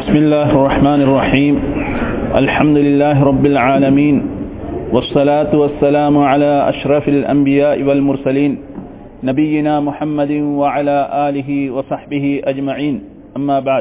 بسم الله الرحمن الرحيم الحمد لله رب العالمين والصلاة والسلام على أشرف الأنبياء والمرسلين نبينا محمد وعلى آله وصحبه أجمعين أما بعد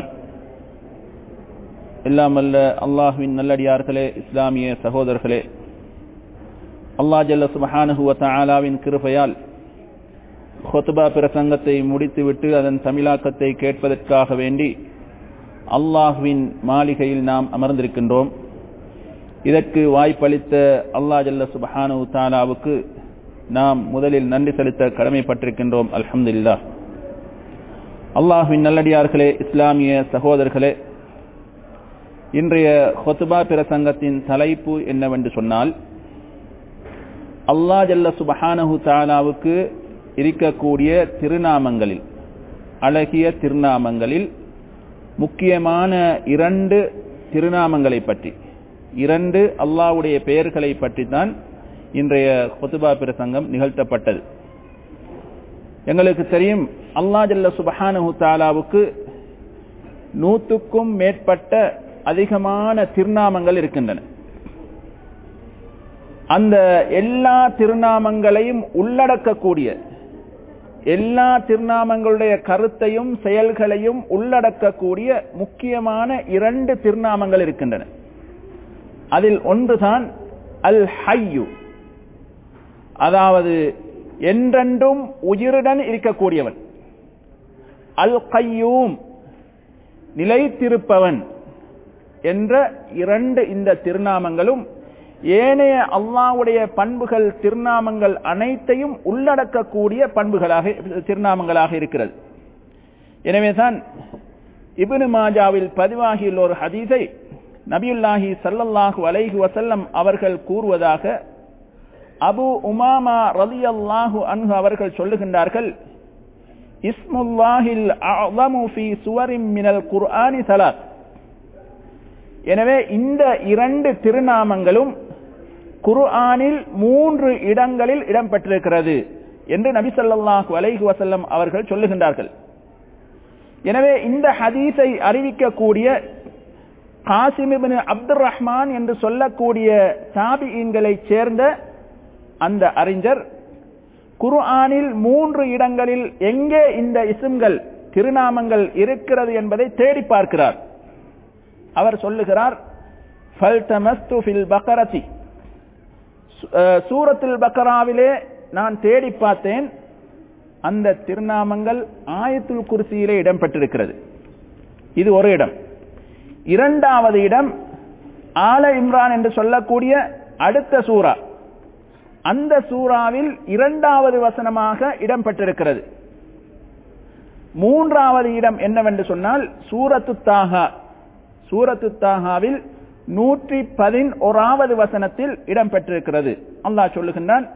எல்லாம் அல்ல அல்லாஹுவின் நல்லடியார்களே இஸ்லாமிய சகோதரர்களே அல்லா ஜல்ல சுபஹானஹுவ தஆலாவின் கிருபையால் ஹொத்துபா பிரசங்கத்தை முடித்துவிட்டு அதன் தமிழாக்கத்தை கேட்பதற்காக வேண்டி அல்லாஹுவின் மாளிகையில் நாம் அமர்ந்திருக்கின்றோம் இதற்கு வாய்ப்பளித்த அல்லா ஜல்ல சுபஹானு தாலாவுக்கு நாம் முதலில் நன்றி செலுத்த கடமைப்பட்டிருக்கின்றோம் அல்ஹம்துல்லா அல்லாஹுவின் நல்லடியார்களே இஸ்லாமிய சகோதரர்களே இன்றைய ஹொத்துபா பிரசங்கத்தின் தலைப்பு என்னவென்று சொன்னால் அல்லா ஜல்ல சுபஹானஹு தாலாவுக்கு இருக்கக்கூடிய திருநாமங்களில் அழகிய திருநாமங்களில் முக்கியமான இரண்டு திருநாமங்களை பற்றி இரண்டு அல்லாவுடைய பெயர்களை பற்றி தான் இன்றைய ஹொத்துபா பிரசங்கம் நிகழ்த்தப்பட்டது எங்களுக்கு தெரியும் அல்லா ஜல்ல சுபஹானஹு தாலாவுக்கு நூற்றுக்கும் மேற்பட்ட அதிகமான திருநாமங்கள் இருக்கின்றன அந்த எல்லா திருநாமங்களையும் உள்ளடக்கக்கூடிய எல்லா திருநாமங்களுடைய கருத்தையும் செயல்களையும் உள்ளடக்கக்கூடிய முக்கியமான இரண்டு திருநாமங்கள் இருக்கின்றன அதில் ஒன்றுதான் அல் ஹையு அதாவது என்றென்றும் உயிருடன் இருக்கக்கூடியவன் அல் கையூம் நிலைத்திருப்பவன் என்ற இரண்டு இந்த திருநாமங்களும் ஏனைய அல்லாவுடைய பண்புகள் திருநாமங்கள் அனைத்தையும் உள்ளடக்கக்கூடிய பண்புகளாக திருநாமங்களாக இருக்கிறது எனவேதான் இபினு மாஜாவில் பதிவாகியுள்ள ஒரு ஹதீஸை நபியுல்லாஹி சல்லல்லாஹு அலைஹி வசல்லம் அவர்கள் கூறுவதாக அபு உமாமா ரலி அல்லாஹு அன்ஹு அவர்கள் சொல்லுகின்றார்கள் இஸ்முல்லாஹில் அஅலமு ஃபீ சுவரின் மினல் குர்ஆனி சலாத் எனவே இந்த இரண்டு திருநாமங்களும் குர்ஆனில் மூன்று இடங்களில் இடம்பெற்றிருக்கிறது என்று நபி சொல்லாஹு அலைஹு வசல்லம் அவர்கள் சொல்லுகின்றார்கள் எனவே இந்த ஹதீஸை அறிவிக்கக்கூடிய காசிமிபின் அப்துல் ரஹ்மான் என்று சொல்லக்கூடிய சாபியின்களை சேர்ந்த அந்த அறிஞர் குர்ஆனில் மூன்று இடங்களில் எங்கே இந்த இசும்கள் திருநாமங்கள் இருக்கிறது என்பதை தேடி பார்க்கிறார் அவர் சொல்லுகிறார் சூரத்தில் பக்கராவிலே நான் தேடி பார்த்தேன் அந்த திருநாமங்கள் ஆயத்துல் குருசியிலே இடம்பெற்றிருக்கிறது இது ஒரு இடம் இரண்டாவது இடம் ஆல இம்ரான் என்று சொல்லக்கூடிய அடுத்த சூரா அந்த சூறாவில் இரண்டாவது வசனமாக இடம்பெற்றிருக்கிறது மூன்றாவது இடம் என்னவென்று சொன்னால் சூரத்து தாகா சூரத்து தாகாவில் நூற்றி பதினோராவது வசனத்தில் இடம்பெற்றிருக்கிறது அல்லாஹ் சொல்லுகின்றான்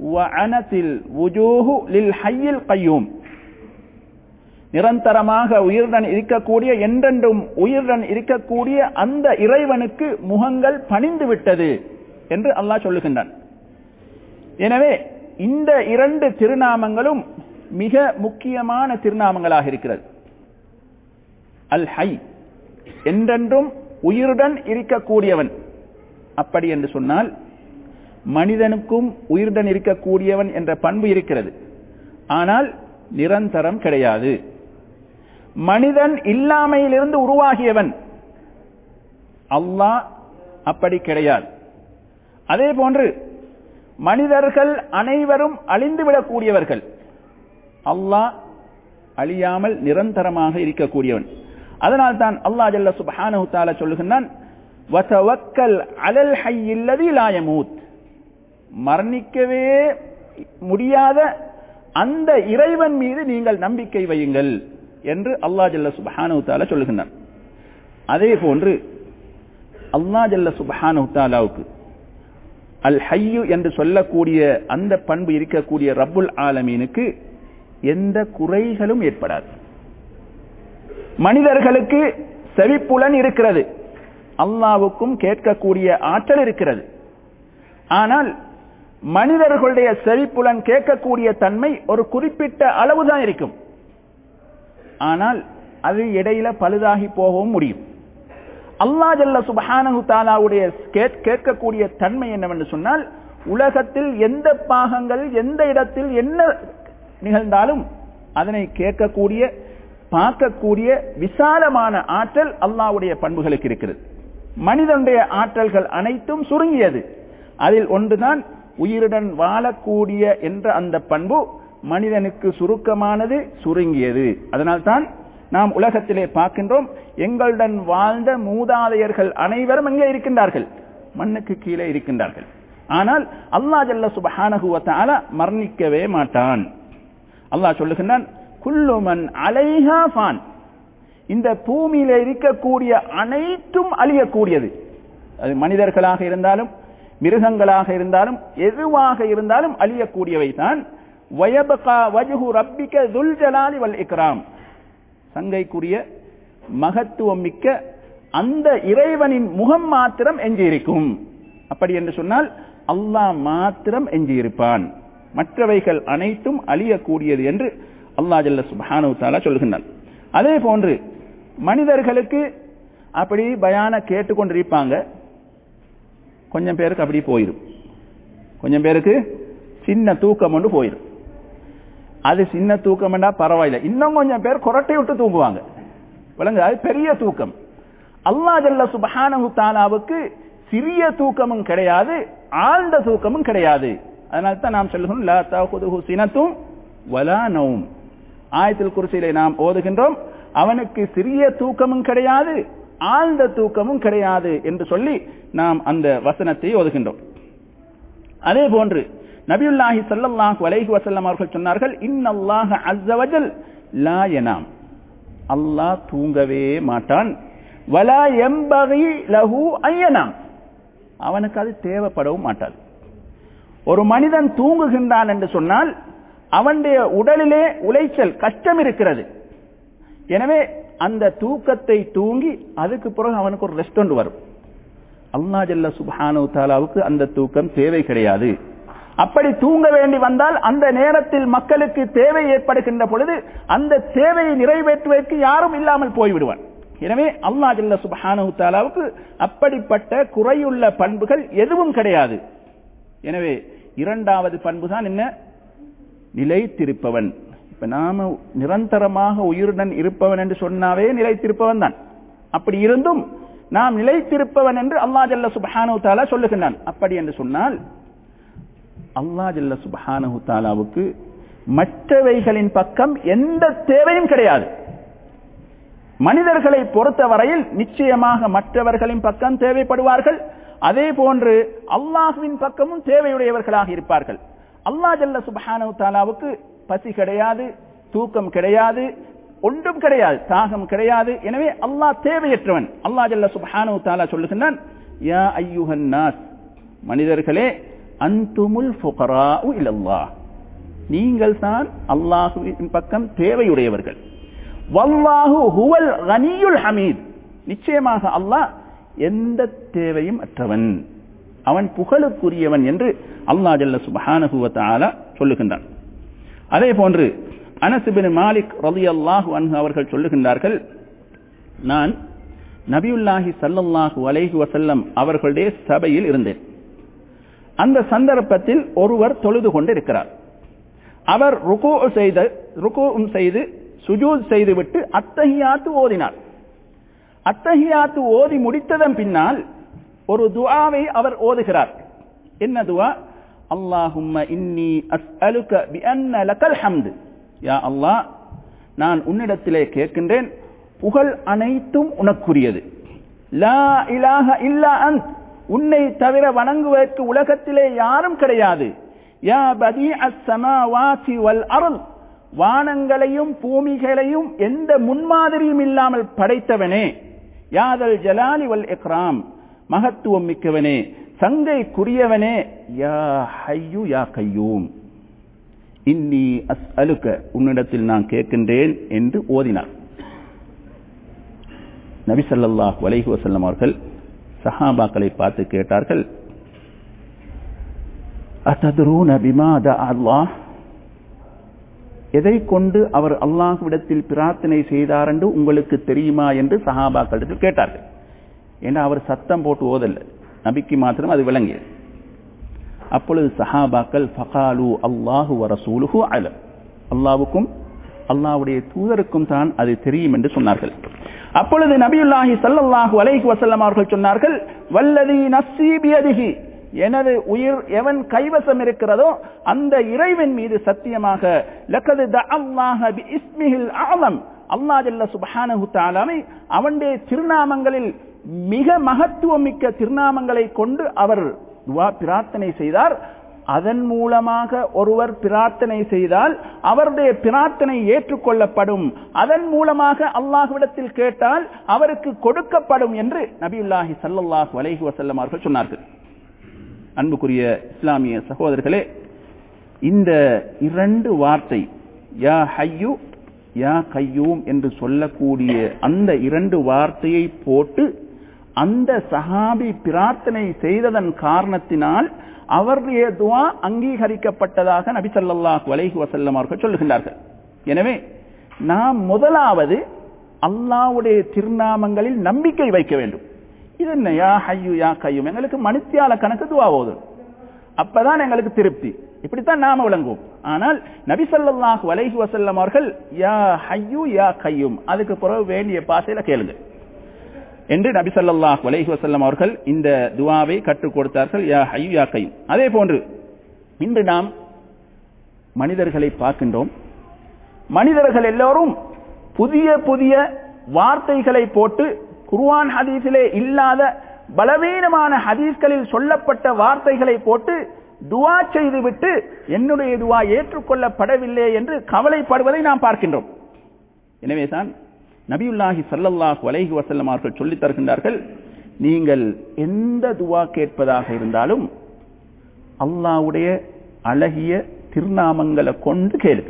நிரந்தரமாக உயிருடன் இருக்கக்கூடிய என்றென்றும் உயிருடன் இருக்கக்கூடிய அந்த இறைவனுக்கு முகங்கள் பணிந்து விட்டது என்று அல்லாஹ் சொல்லுகின்றான் எனவே இந்த இரண்டு திருநாமங்களும் மிக முக்கியமான திருநாமங்களாக இருக்கிறது அல் ஹை என்றென்றும் உயிருடன் இருக்கக்கூடியவன் அப்படி என்று சொன்னால் மனிதனுக்கும் உயிருடன் இருக்கக்கூடியவன் என்ற பண்பு இருக்கிறது ஆனால் நிரந்தரம் கிடையாது மனிதன் இல்லாமையிலிருந்து உருவாகியவன் அல்லாஹ் அப்படி கிடையாது அதே போன்று மனிதர்கள் அனைவரும் அழிந்துவிடக்கூடியவர்கள் அல்லாஹ் அழியாமல் நிரந்தரமாக இருக்கக்கூடியவன் அதனால் தான் அல்லா ஜல்ல சுபஹானஹு தஆலா சொல்லுகிறான் வதவக்கல் அலல் ஹய்யில்லதி லா யமூத் மரணிக்கவே முடியாத அந்த இறைவன் மீது நீங்கள் நம்பிக்கை வையுங்கள் என்று அல்லா ஜல்ல சுபஹானஹு தஆலா சொல்லுகிறான் அதே போன்று அல்லா ஜல்ல சுபஹானஹு தஆலாவுக்கு அல் ஹய்யு என்று சொல்லக்கூடிய அந்த பண்பு இருக்கக்கூடிய ரப்புல் ஆலமீனுக்கு எந்த குறைகளும் ஏற்படாது மனிதர்களுக்கு செவிப்புலன் இருக்கிறது அல்லாவுக்கும் கேட்கக்கூடிய ஆற்றல் இருக்கிறது ஆனால் மனிதர்களுடைய செவிப்புலன் கேட்கக்கூடிய தன்மை ஒரு குறிப்பிட்ட அளவுதான் இருக்கும் ஆனால் அது இடையில பழுதாகி போகவும் முடியும் அல்லா ஜல்ல சுபஹானஹு தாலாவுடைய கேட்கக்கூடிய தன்மை என்னவென்று சொன்னால் உலகத்தில் எந்த பாகங்கள் எந்த இடத்தில் என்ன நிகழ்ந்தாலும் அதனை கேட்கக்கூடிய பார்க்கக்கூடிய விசாலமான ஆற்றல் அல்லாவுடைய பண்புகளுக்கு இருக்கிறது மனிதனுடைய ஆற்றல்கள் அனைத்தும் சுருங்கியது அதில் ஒன்றுதான் உயிருடன் வாழக்கூடிய என்ற அந்த பண்பு மனிதனுக்கு சுருக்கமானது சுருங்கியது அதனால்தான் நாம் உலகத்திலே பார்க்கின்றோம் எங்களுடன் வாழ்ந்த மூதாதையர்கள் அனைவரும் எங்கே இருக்கின்றார்கள் மண்ணுக்கு கீழே இருக்கின்றார்கள் ஆனால் அல்லா ஜல்ல சுபஹானகுவத்தால மரணிக்கவே மாட்டான் அல்லாஹ் சொல்லுகின்றான் குல்லுமன் அலைஹா ஃபான் இந்த பூமியில இருக்கக்கூடிய அனைத்தும் அழியக்கூடியது அது மனிதர்களாக இருந்தாலும் மிருகங்களாக இருந்தாலும் எதுவாக இருந்தாலும் அழியக்கூடியவை தான் வயபகா வஜுகு ரப்பிக்க துல் ஜலாலி வல் இக்ராம் சங்கைக்குரிய மகத்துவம் மிக்க அந்த இறைவனின் முகம் மாத்திரம் எஞ்சியிருக்கும் அப்படி என்று சொன்னால் அல்லாஹ் மாத்திரம் எஞ்சியிருப்பான் மற்றவைகள் அனைத்தும் அழியக்கூடியது என்று அல்லா ஜல்ல சுபானு தாலா சொல்கின்றான் அதே போன்று மனிதர்களுக்கு அப்படி பயான கேட்டுக்கொண்டிருப்பாங்க கொஞ்சம் பேருக்கு அப்படி போயிடும் கொஞ்சம் பேருக்கு சின்ன தூக்கம் ஒன்று போயிடும் அது சின்ன தூக்கம்னா பரவாயில்ல இன்னும் கொஞ்சம் பேர் குரட்டை விட்டு தூங்குவாங்க விளங்கு அது பெரிய தூக்கம் அல்லா ஜல்ல சுபஹானு தாலாவுக்கு சிறிய தூக்கமும் கிடையாது ஆழ்ந்த தூக்கமும் கிடையாது அதனால தான் நாம் சொல்லுகிறோம் லா தாகுதுஹு சினத்தும் வலா நவும் ஆயத்தில் குருசியிலே நாம் ஓதுகின்றோம் அவனுக்கு சிறிய தூக்கமும் கிடையாது ஆழ்ந்த தூக்கமும் கிடையாது என்று சொல்லி நாம் அந்த வசனத்தை ஓதுகின்றோம் அதே போன்று நபியுல்லாஹி ஸல்லல்லாஹு அலைஹி வஸல்லம் அவர்கள் சொன்னார்கள் இன்னல்லாஹ அஸ்ஸவஜல் லா யனாம் அல்லாஹ் தூங்கவே மாட்டான் வலா எம்பகி லஹு ஐயனாம் அவனுக்கு அது தேவைப்படவும் மாட்டாது ஒரு மனிதன் தூங்குகின்றான் என்று சொன்னால் அவனுடைய உடலிலே உளைச்சல் கஷ்டம் இருக்கிறது எனவே அந்த தூக்கத்தை தூங்கி அதுக்கு பிறகு அவனுக்கு ஒரு ரெஸ்ட் ஒன்று வரும் அல்லா ஜல்ல சுபானு தாலாவுக்கு அந்த தூக்கம் தேவை கிடையாது அப்படி தூங்க வேண்டி வந்தால் அந்த நேரத்தில் மக்களுக்கு தேவை ஏற்படுகின்ற பொழுது அந்த தேவையை நிறைவேற்றுவதற்கு யாரும் இல்லாமல் போய்விடுவான் எனவே அல்லா ஜல்ல சுபஹானு தாலாவுக்கு அப்படிப்பட்ட குறையுள்ள பண்புகள் எதுவும் கிடையாது எனவே இரண்டாவது பண்பு தான் என்ன நிலைத்திருப்பவன் இப்ப நாம நிரந்தரமாக உயிருடன் இருப்பவன் என்று சொன்னாவே நிலைத்திருப்பவன் தான் அப்படி இருந்தும் நாம் நிலைத்திருப்பவன் என்று அல்லா ஜல்ல சுபஹானு தாலா சொல்லுகின்றான் அப்படி என்று சொன்னால் அல்லா ஜல்ல சுபஹானு தாலாவுக்கு மற்றவைகளின் பக்கம் எந்த தேவையும் கிடையாது மனிதர்களை பொறுத்தவரையில் நிச்சயமாக மற்றவர்களின் பக்கம் தேவைப்படுவார்கள் அதே போன்று அல்லாஹுவின் பக்கமும் தேவையுடையவர்களாக இருப்பார்கள் அல்லா ஜல்ல சுபஹானு தாலாவுக்கு பசி கிடையாது தூக்கம் கிடையாது ஒன்றும் கிடையாது தாகம் கிடையாது எனவே அல்லாஹ் தேவையற்றவன் அல்லா ஜல்ல சுபஹானு தாலா சொல்லுகின்றான் யா ஐயுஹன் நாஸ் மனிதர்களே அன்துமுல் ஃபுகரா இலல்லாஹ் நீங்கள் தான் அல்லாஹுவின் பக்கம் தேவையுடையவர்கள் வல்லாஹு ஹுவல் கனியுல் ஹமீத் நிச்சயமாக அல்லாஹ் எந்த தேவையும் அற்றவன் அவன் புகழுக்குரியவன் என்று அல்லாஹ் ஜல்ல சுபஹானஹு தஆலா சொல்லுகின்றான் அதே போன்று அனஸ் பின் மாலிக் ரலியல்லாஹு அன்ஹு அவர்கள் சொல்லுகின்றார்கள் நான் நபியுல்லாஹி ஸல்லல்லாஹு அலைஹி வஸல்லம் அவர்களுடைய சபையில் இருந்தேன் அந்த சந்தர்ப்பத்தில் ஒருவர் தொழுது கொண்டு இருக்கிறார் அவர் ருக்கு செய்த ருக்கு செய்து சுஜூத் செய்துவிட்டு அத்தஹியாத்து ஓதினார் அத்தஹியாத்து ஓதி முடித்ததன் பின்னால் ஒரு துஆவை அவர் ஓதுகிறார் என்ன துஆ அல்லாஹும்ம இன்னி அஸ்அலுக பிஅன்ன லக்கல் ஹம்து யா அல்லாஹ் நான் உன்னிடத்திலே கேட்கின்றேன் புகழ் அனைத்தும் உனக்குரியது லா இலாஹ இல்லா அந்த் உன்னை தவிர வணங்குவதற்கு உலகத்திலே யாரும் கிடையாது யா பதி அஸ்ஸமாவாதி வல் அருள் வானங்களையும் பூமிகளையும் எந்த முன்மாதிரியும் இல்லாமல் படைத்தவனே யாதல் ஜலாலி வல் இக்ராம் மகத்துவம் மிக்கவனே சங்கைக்குரியவனே யா ஹையு யா கையூம் இன்னி அஸ் அலுக்க உன்னிடத்தில் நான் கேட்கின்றேன் என்று ஓதினார் நபி ஸல்லல்லாஹு அலைஹி வஸல்லம் அவர்கள் சஹாபாக்களை பார்த்து கேட்டார்கள் அத்ததுரூன பிமாத அல்லாஹ் எதை கொண்டு அவர் அல்லாஹ்விடத்தில் பிரார்த்தனை செய்தார் என்று உங்களுக்கு தெரியுமா என்று சஹாபாக்களிடத்தில் கேட்டார்கள் ஏன்னா அவர் சத்தம் போட்டு ஓதல்ல நபிக்கு மாத்திரம் அது விளங்கியது அப்பொழுது சஹாபாக்கள் ஃபகாலு அல்லாஹு வரசூலுஹு அலம் அல்லாவுக்கும் அல்லாவுடைய தூதருக்கும் தான் அது தெரியும் என்று சொன்னார்கள் அப்பொழுது நபியுல்லாஹி சல்லல்லாஹு அலைஹி வஸல்லம் அவர்கள் சொன்னார்கள் வல்லதி நஃப்ஸி பியதிஹி எனது உயிர் எவன் கைவசம் இருக்கிறதோ அந்த இறைவன் மீது சத்தியமாக லக்கது தஅல்லாஹ பிஇஸ்மிஹில் அஅலம் அல்லாஹ் ஜல்ல சுப்ஹானஹு தஆலாவை அவனுடைய திருநாமங்களில் மிக மகத்துவம் மிக்க திருநாமங்களை கொண்டு அவர் துவா பிரார்த்தனை செய்தார் அதன் மூலமாக ஒருவர் பிரார்த்தனை செய்தால் அவருடைய பிரார்த்தனை ஏற்றுக்கொள்ளப்படும் அதன் மூலமாக அல்லாஹ்விடத்தில் கேட்டால் அவருக்கு கொடுக்கப்படும் என்று நபியுல்லாஹி சல்லல்லாஹு அலைஹி வஸல்லம் அவர்கள் சொன்னார்கள் அன்புக்குரிய இஸ்லாமிய சகோதரர்களே இந்த இரண்டு வார்த்தை யா ஹையு யா கையூம் என்று சொல்லக்கூடிய அந்த இரண்டு வார்த்தையை போட்டு அந்த சஹாபி பிரார்த்தனை செய்ததன் காரணத்தினால் அவருடைய துவா அங்கீகரிக்கப்பட்டதாக நபி ஸல்லல்லாஹு அலைஹி வஸல்லம் அவர்கள் சொல்லுகின்றார்கள் எனவே நாம் முதலாவது அல்லாஹ்வுடைய திருநாமங்களில் நம்பிக்கை வைக்க வேண்டும் இது என்ன யா ஹையு யா கையும் எங்களுக்கு மனுத்தியால கணக்கு துவா ஓதும் அப்பதான் எங்களுக்கு திருப்தி இப்படித்தான் நாம விளங்குவோம் ஆனால் நபி ஸல்லல்லாஹு அலைஹி வஸல்லம் அவர்கள் யா ஹையு யா கையும் அதுக்கு பிறகு வேண்டிய பாசையில கேளுங்க என்று நபி ஸல்லல்லாஹு அலைஹி வஸல்லம் அவர்கள் இந்த துவாவை கற்றுக் கொடுத்தார்கள் யா ஹையு யா கையும் அதே போன்று இன்று நாம் மனிதர்களை பார்க்கின்றோம் மனிதர்கள் எல்லோரும் புதிய புதிய வார்த்தைகளை போட்டு குர்ஆன் ஹதீஸிலே இல்லாத பலவீனமான ஹதீஸ்களில் சொல்லப்பட்ட வார்த்தைகளை போட்டு துவா செய்துவிட்டு என்னுடைய துவா ஏற்றுக்கொள்ளப்படவில்லை என்று கவலைப்படுவதை நாம் பார்க்கின்றோம் எனவேதான் நபியுல்லாஹி ஸல்லல்லாஹு அலைஹி வஸல்லம் அவர்கள் சொல்லித் தருகின்றார்கள் நீங்கள் எந்த துவா கேட்பதாக இருந்தாலும் அல்லாஹ்வுடைய அழகிய திருநாமங்களை கொண்டு கேளு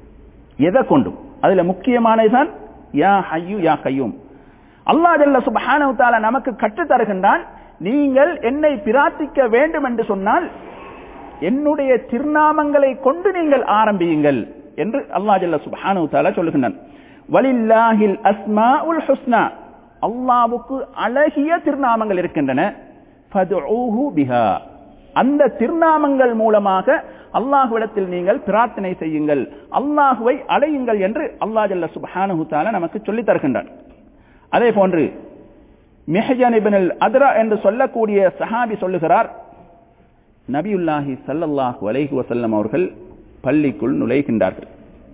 எதை கொண்டும் அதுல முக்கியமானதுதான் யா ஹய்யு யா கையும் அல்லாஹ் ஜல்ல சுப்ஹானஹு தஆலா நமக்கு கற்றுத் தருகின்றான் நீங்கள் என்னை பிரார்த்திக்க வேண்டும் என்று சொன்னால் என்னுடைய திருநாமங்களை கொண்டு நீங்கள் ஆரம்பியுங்கள் என்று அல்லாஹ் ஜல்ல சுப்ஹானஹு தஆலா சொல்லுகின்றான் வலில்லாஹில் அஸ்மாஉல் ஹுஸ்னா அல்லாஹ்வுக்கு அழகிய திருநாமங்கள் இருக்கின்றன ஃபதுஊஹு பிஹா அந்த திருநாமங்கள் மூலமாக அல்லாஹ்விடத்தில் நீங்கள் பிரார்த்தனை செய்யுங்கள் அல்லாஹுவை அடையுங்கள் என்று அல்லாஹ் ஜல்ல சுப்ஹானஹு தஆலா நமக்கு சொல்லித் தருகின்றான் அதே போன்று மிஹஜன் இப்னுல் அத்ரா என்று சொல்லக்கூடிய சஹாபி சொல்லுகிறார் நபியுல்லாஹி ஸல்லல்லாஹு அலைஹி வஸல்லம் அவர்கள் பள்ளிக்குள் நுழைகின்றார்கள்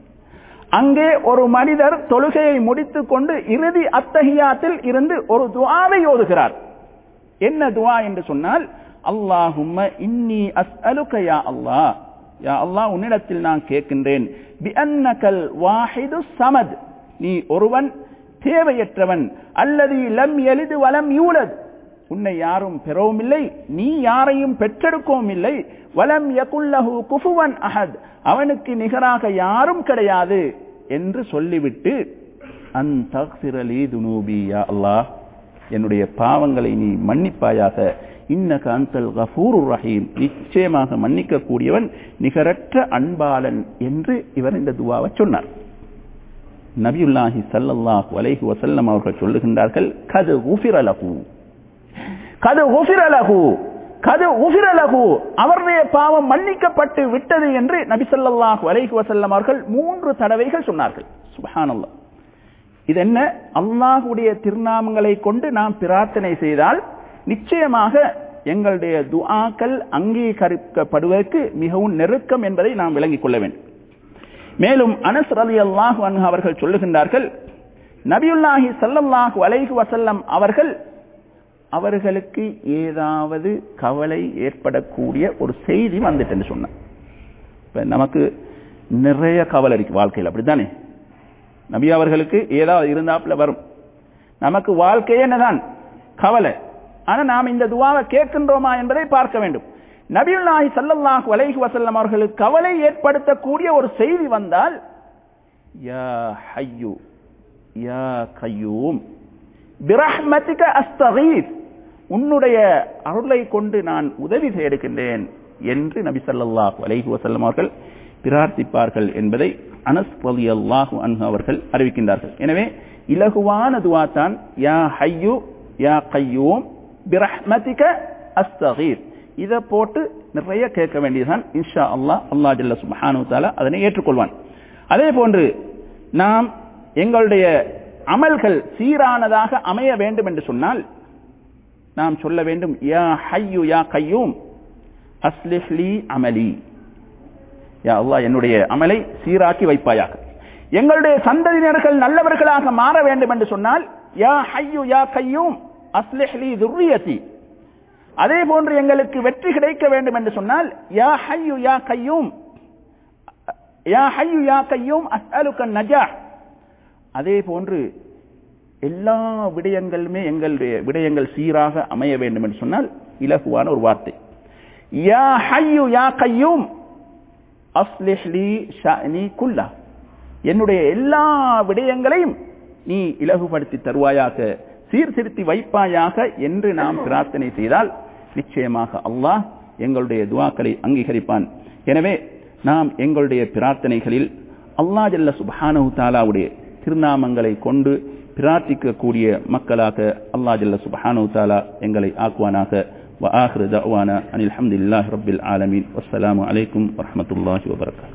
அங்கே ஒரு மனிதர் தொழுகையை முடித்துக் கொண்டு இறுதி அத்தஹியாத்தில் இருந்து ஒரு துஆவை ஓதுகிறார் என்ன துஆ என்று சொன்னால் அல்லாஹும்ம இன்னி அஸ்அலுக யா அல்லாஹ் யா அல்லாஹ் உன்னிடத்தில் நான் கேட்கின்றேன் பி அன்னகல் வாஹிது சமத் நீ ஒருவன் தேவையற்றவன் அல்லது லம் எளிது வலம் யூலத் உன்னை யாரும் பெறவும் இல்லை நீ யாரையும் பெற்றெடுக்கவும் இல்லை வலம் யகுல்லஹு குஃபுவன் அஹத் அவனுக்கு நிகராக யாரும் கிடையாது என்று சொல்லிவிட்டு அன் தக்ஃபிரலி துனூபி யா அல்லாஹ் என்னுடைய பாவங்களை நீ மன்னிப்பாயாக இன்னக அந்தல் கஃபூருர் ரஹீம் நிச்சயமாக மன்னிக்க கூடியவன் நிகரற்ற அன்பாளன் என்று இவர் இந்த துவாவை சொன்னார் நபியுல்லாஹி ஸல்லல்லாஹு அலைஹி வஸல்லம் அவர்கள் சொல்லுகின்றார்கள் கது உஃபிரலஹு கது உஃபிரலஹு கது உஃபிரலஹு அவருடைய பாவம் மன்னிக்கப்பட்டு விட்டது என்று நபி ஸல்லல்லாஹு அலைஹி வஸல்லம் அவர்கள் மூன்று தடவைகள் சொன்னார்கள் சுப்ஹானல்லாஹ் இது என்ன அல்லாஹ்வுடைய திருநாமங்களை கொண்டு நாம் பிரார்த்தனை செய்தால் நிச்சயமாக எங்களுடைய துஆக்கள் அங்கீகரிக்கப்படுவதற்கு மிகவும் நெருக்கம் என்பதை நாம் விளங்கிக் கொள்ள வேண்டும் மேலும் அனஸ் ரலி அல்லாஹு அன்ஹு அவர்கள் சொல்லுகின்றார்கள் நபியுல்லாஹி ஸல்லல்லாஹு அலைஹி வஸல்லம் அவர்கள் அவர்களுக்கு ஏதாவது கவலை ஏற்படக்கூடிய ஒரு செய்தி வந்துட்டுன்னு சொன்னார் இப்ப நமக்கு நிறைய கவலை இருக்கு வாழ்க்கையில் அப்படித்தானே நபி அவர்களுக்கு ஏதாவது இருந்தாப்புல வரும் நமக்கு வாழ்க்கையே என்னதான் கவலை ஆனா நாம் இந்த துவாவை கேட்கின்றோமா என்பதை பார்க்க வேண்டும் நபியுல்லாஹி ஸல்லல்லாஹு அலைஹி வஸல்லம் அவர்களுக்கு கவலை ஏற்படுத்தக்கூடிய ஒரு செய்தி வந்தால் யா ஹய்யு யா கய்யூம் பிரஹ்மதிக அஸ்தகீத் உன்னுடைய அருளை கொண்டு நான் உதவி தேடுகின்றேன் என்று நபி ஸல்லல்லாஹு அலைஹி வஸல்லம் அவர்கள் பிரார்த்திப்பார்கள் என்பதை அனஸ் ரலியல்லாஹு அன்ஹு அவர்கள் அறிவிக்கின்றார்கள் எனவே இலகுவான துவா தான் யா ஹய்யு யா கையூம் பிரஹ்மதிக அஸ்தகீர் இதை போட்டு நிறைய கேட்க வேண்டியதுதான் இன்ஷா அல்லாஹ் அல்லா ஜல்ல சுபஹானு தாலா அதனை ஏற்றுக்கொள்வான் அதே போன்று நாம் எங்களுடைய அமல்கள் சீரானதாக அமைய வேண்டும் என்று சொன்னால் நாம் சொல்ல வேண்டும் யா ஹையு யா கையூம் அஸ்லிஹ்லி அமலி யா அல்லாஹ் என்னுடைய அமலை சீராக்கி வைப்பாயாக எங்களுடைய சந்ததியினர்கள் நல்லவர்களாக மாற வேண்டும் என்று சொன்னால் யா ஹையு யா கையூம் அஸ்லிஹ்லி துர்ரியதி அதே போன்று எங்களுக்கு வெற்றி கிடைக்க வேண்டும் என்று சொன்னால் யா ஹையு யா கையூம் யா ஹையு யா கையூம் அஸ்அலுக நஜா அதே போன்று எல்லா விடயங்களுமே எங்களுடைய விடயங்கள் சீராக அமைய வேண்டும் என்று சொன்னால் இலகுவான ஒரு வார்த்தை யா ஹையு யா கையூம் அஸ்லிஹ்லி ஷஅனி குல்லா என்னுடைய எல்லா விடயங்களையும் நீ இலகுபடுத்தி தருவாயாக சீர்திருத்தி வைப்பாயாக என்று நாம் பிரார்த்தனை செய்தால் நிச்சயமாக அல்லாஹ் எங்களுடைய துவாக்களை அங்கீகரிப்பான் எனவே நாம் எங்களுடைய பிரார்த்தனைகளில் அல்லா ஜல்ல சுபானு தாலாவுடைய திருநாமங்களை கொண்டு பிரார்த்திக்கக்கூடிய மக்களாக அல்லா ஜல்ல சுபஹானு தாலா எங்களை ஆக்குவானாக وآخر دعوانا أن الحمد لله رب العالمين والسلام عليكم ورحمة الله وبركاته